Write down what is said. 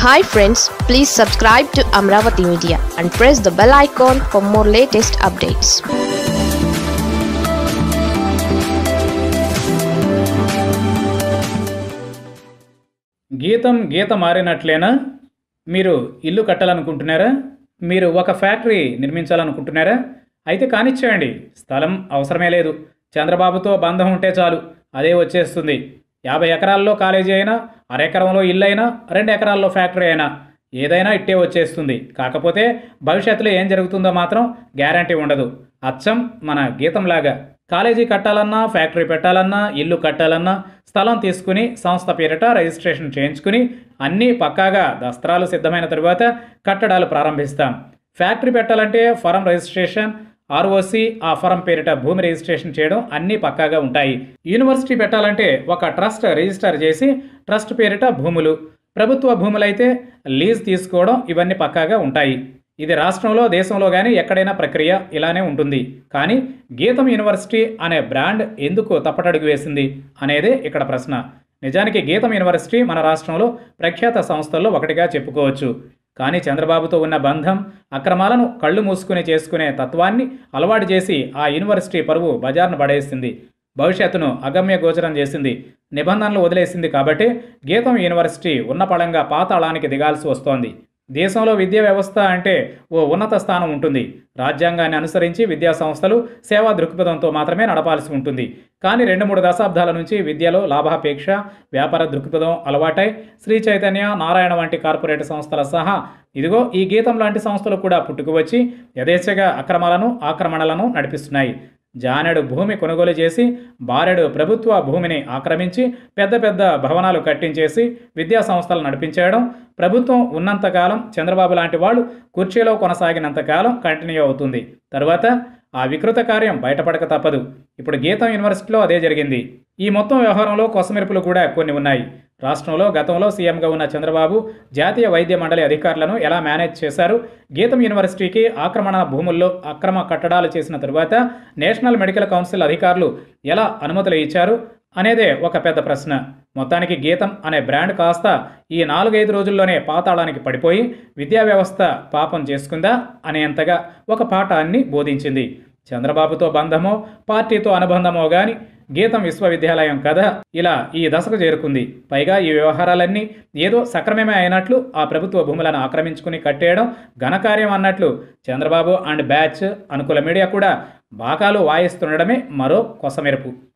hi friends please subscribe to Amaravati media and press the bell icon for more latest updates GITAM గీత మారినట్లేనా మీరు ఇల్లు కట్టాలనుకుంటున్నారా మీరు ఒక ఫ్యాక్టరీ నిర్మించాలనుకుంటున్నారా అయితే కానిచ్చేయండి స్థలం అవసరమే లేదు చంద్రబాబుతో బంధం ఉంటే చాలు అదే వచ్చేస్తుంది యాభై ఎకరాల్లో కాలేజీ అయినా అరెకరంలో ఇల్లు అయినా రెండు ఎకరాల్లో ఫ్యాక్టరీ అయినా ఏదైనా ఇట్టే వచ్చేస్తుంది కాకపోతే భవిష్యత్తులో ఏం జరుగుతుందో మాత్రం గ్యారంటీ ఉండదు అచ్చం మన గీతంలాగా కాలేజీ కట్టాలన్నా ఫ్యాక్టరీ పెట్టాలన్నా ఇల్లు కట్టాలన్నా స్థలం తీసుకుని సంస్థ పేరిట రిజిస్ట్రేషన్ చేయించుకుని అన్నీ పక్కాగా దస్త్రాలు సిద్ధమైన తరువాత కట్టడాలు ప్రారంభిస్తాం ఫ్యాక్టరీ పెట్టాలంటే ఫరం రిజిస్ట్రేషన్ ఆర్ఓసి ఆ ఫరం పేరిట భూమి రిజిస్ట్రేషన్ చేయడం అన్నీ పక్కాగా ఉంటాయి యూనివర్సిటీ పెట్టాలంటే ఒక ట్రస్ట్ రిజిస్టర్ చేసి ట్రస్ట్ పేరిట భూములు ప్రభుత్వ భూములైతే లీజ్ తీసుకోవడం ఇవన్నీ పక్కాగా ఉంటాయి ఇది రాష్ట్రంలో దేశంలో కానీ ఎక్కడైనా ప్రక్రియ ఇలానే ఉంటుంది కానీ గీతం యూనివర్సిటీ అనే బ్రాండ్ ఎందుకు తప్పటడుగు వేసింది అనేదే ఇక్కడ ప్రశ్న నిజానికి గీతం యూనివర్సిటీ మన రాష్ట్రంలో ప్రఖ్యాత సంస్థల్లో ఒకటిగా చెప్పుకోవచ్చు కానీ చంద్రబాబుతో ఉన్న బంధం అక్రమాలను కళ్ళు మూసుకుని చేసుకునే తత్వాన్ని అలవాటు చేసి ఆ యూనివర్సిటీ పరువు బజార్ను పడేసింది భవిష్యత్తును అగమ్య గోచరం చేసింది నిబంధనలు వదిలేసింది కాబట్టి గీతం యూనివర్సిటీ ఉన్నపళంగా పాతాళానికి దిగాల్సి వస్తోంది దేశంలో విద్యా వ్యవస్థ అంటే ఓ ఉన్నత స్థానం ఉంటుంది రాజ్యాంగాన్ని అనుసరించి విద్యా సంస్థలు సేవా దృక్పథంతో మాత్రమే నడపాల్సి ఉంటుంది కానీ రెండు మూడు దశాబ్దాల నుంచి విద్యలో లాభాపేక్ష వ్యాపార దృక్పథం అలవాటై శ్రీ చైతన్య నారాయణ వంటి కార్పొరేట్ సంస్థల సహా ఇదిగో ఈ గీతం లాంటి సంస్థలు కూడా పుట్టుకువచ్చి యథేచ్ఛగా అక్రమాలను ఆక్రమణలను నడిపిస్తున్నాయి జానెడు భూమి కొనుగోలు చేసి బారెడు ప్రభుత్వ భూమిని ఆక్రమించి పెద్ద పెద్ద భవనాలు కట్టించేసి విద్యా సంస్థలు నడిపించేయడం ప్రభుత్వం ఉన్నంతకాలం చంద్రబాబు లాంటి వాళ్ళు కుర్చీలో కొనసాగినంతకాలం కంటిన్యూ అవుతుంది తర్వాత ఆ వికృత కార్యం బయటపడక తప్పదు ఇప్పుడు గీతం యూనివర్సిటీలో అదే జరిగింది ఈ మొత్తం వ్యవహారంలో కొసమెరుపులు కూడా కొన్ని ఉన్నాయి రాష్ట్రంలో గతంలో సీఎంగా ఉన్న చంద్రబాబు జాతీయ వైద్య మండలి అధికారులను ఎలా మేనేజ్ చేశారు గీతం యూనివర్సిటీకి ఆక్రమణ భూముల్లో అక్రమ కట్టడాలు చేసిన తరువాత నేషనల్ మెడికల్ కౌన్సిల్ అధికారులు ఎలా అనుమతులు ఇచ్చారు అనేదే ఒక పెద్ద ప్రశ్న మొత్తానికి గీతం అనే బ్రాండ్ కాస్త ఈ నాలుగైదు రోజుల్లోనే పాతాళానికి పడిపోయి విద్యా వ్యవస్థ పాపం చేసుకుందా అనేంతగా ఒక పాఠాన్ని బోధించింది చంద్రబాబుతో బంధమో పార్టీతో అనుబంధమో గాని గీతం విశ్వవిద్యాలయం కథ ఇలా ఈ దశకు చేరుకుంది పైగా ఈ వ్యవహారాలన్నీ ఏదో సక్రమమే అయినట్లు ఆ ప్రభుత్వ భూములను ఆక్రమించుకుని కట్టేయడం ఘనకార్యం అన్నట్లు చంద్రబాబు అండ్ బ్యాచ్ అనుకూల మీడియా కూడా బాకాలు వాయిస్తుండడమే మరో కొసమెరుపు